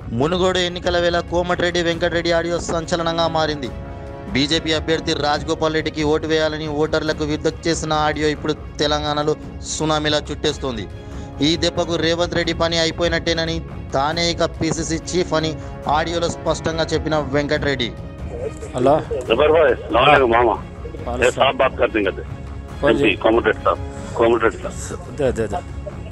మునుగోడు ఎన్నికల వేళ కోమటిరెడ్డి వెంకటరెడ్డి ఆడియో సంచలనంగా మారింది బీజేపీ అభ్యర్థి రాజ్ గోపాల్ రెడ్డికి ఓటు వేయాలని ఓటర్లకు విజ్ఞప్తి చేసిన ఆడియో ఇప్పుడు తెలంగాణలో సునామీలా చుట్టేస్తోంది ఈ దెబ్బకు రేవంత్ రెడ్డి పని అయిపోయినట్టేనని తానే ఇక పిసిసి చీఫ్ అని ఆడియోలో స్పష్టంగా చెప్పిన వెంకటరెడ్డి हेलो जबर भाई सलाम मामा वालेकुम ये साहब बात करते हैं कौन जी? एमपी कॉमरेड साहब कॉमरेड साहब दे दे दे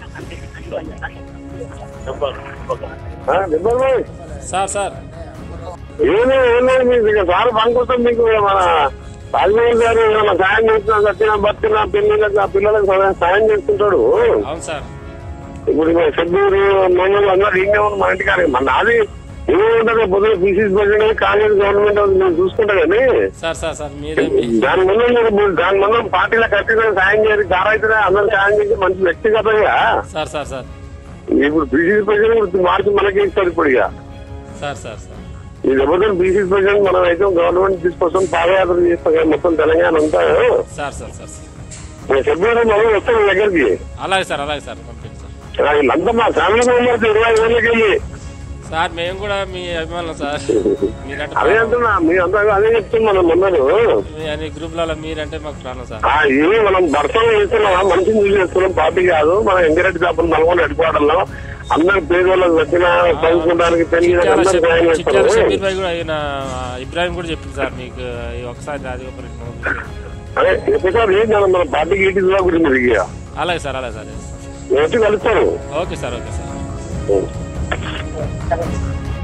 జబ్బర్ భాయ్ సార్ సార్ ఏమీ ఏమీ మీకు ఇక సార్ పనికొస్తాం మీకు మన రాజమోహన్ గారు ఏమైనా సాయం చేస్తున్నా చచ్చిన బతికిన పిల్లలకు ఆ పిల్లలకు సహాయం- సాయం చేస్తుంటాడు అవును సార్ ఇప్పుడు ఇక షెడ్యూరు మమ్మల్ని అందరూ ఇంకే ఉంది మా ఇంటికాడ మన నాది ఏముంటుంది పొద్దున పీసీసీ ప్రెసిడెంట్ కాంగ్రెస్ గవర్నమెంట్ ఉంది, నేను చూసుకుంటా కానీ సార్ సార్ సార్ మీరే మీ- దాని ముందు మీరు దాని ముందు పార్టీలో ఖచ్చితంగా సాయం చేయాలి దారైతే అందరూ సాయం చేసి మంచి వ్యక్తిగతంగా సార్ సార్ సార్ ఇప్పుడు బీసీ ప్రెసిడెంట్ మార్చి మనకి ఇస్తారు ఇప్పుడు ఇక సార్ సార్ సార్ ఈ లేకపోతే బీసీ ప్రెసిడెంట్ మనం అయితే గవర్నమెంట్ తీసుకొస్తాం పాదయాత్ర చేస్తాం కదా మొత్తం తెలంగాణ అంతా సార్ సార్ సార్ సార్. నేను చెప్పాను మనం వస్తాం మీ దగ్గరికి అలాగే సార్ అలాగే సార్ పంపించండి సార్ ఆ, వీళ్ళంతా మా ఫ్యామిలీ మెంబర్స్ ఇరవై ఏళ్ళకి వెళ్ళి సార్ మేము కూడా మీ అభిమానులు సార్ మీరంటే అదే ప్రాణం. అంటున్నా మీ అంతా అదే చెప్తున్నాం మనం అందరూ మీ అన్ని గ్రూప్లలో మీరంటే మాకు ప్రాణం సార్ ఆ, ఇవి మనం భర్తలు చేస్తున్నాం మంచిని చూసి చేస్తున్నాం పార్టీ కాదు మన ఎంకరెడ్డి చేపలు నల్గొండ హెడ్క్వార్టర్లో అందరు పేదోళ్ళకి వచ్చిన చదువుకోవడానికి పెళ్లి చిట్యాల అందరూ షబీర్- సాయం చిట్యాల చేస్తారు షబీర్ భాయ్ కూడా ఆయన ఇబ్రాహిం కూడా చెప్పింది సార్ మీకు ఈ ఒకసారి రాజగోపాల్ రెడ్డి మనం అదే ఎప్పుడు ఏం కాదు మన పార్టీకి ఈటీ గురించి మీరు ఇక అలాగే సార్ అలాగే సార్ వచ్చి కలుస్తారు ఓకే సార్ ఓకే సార్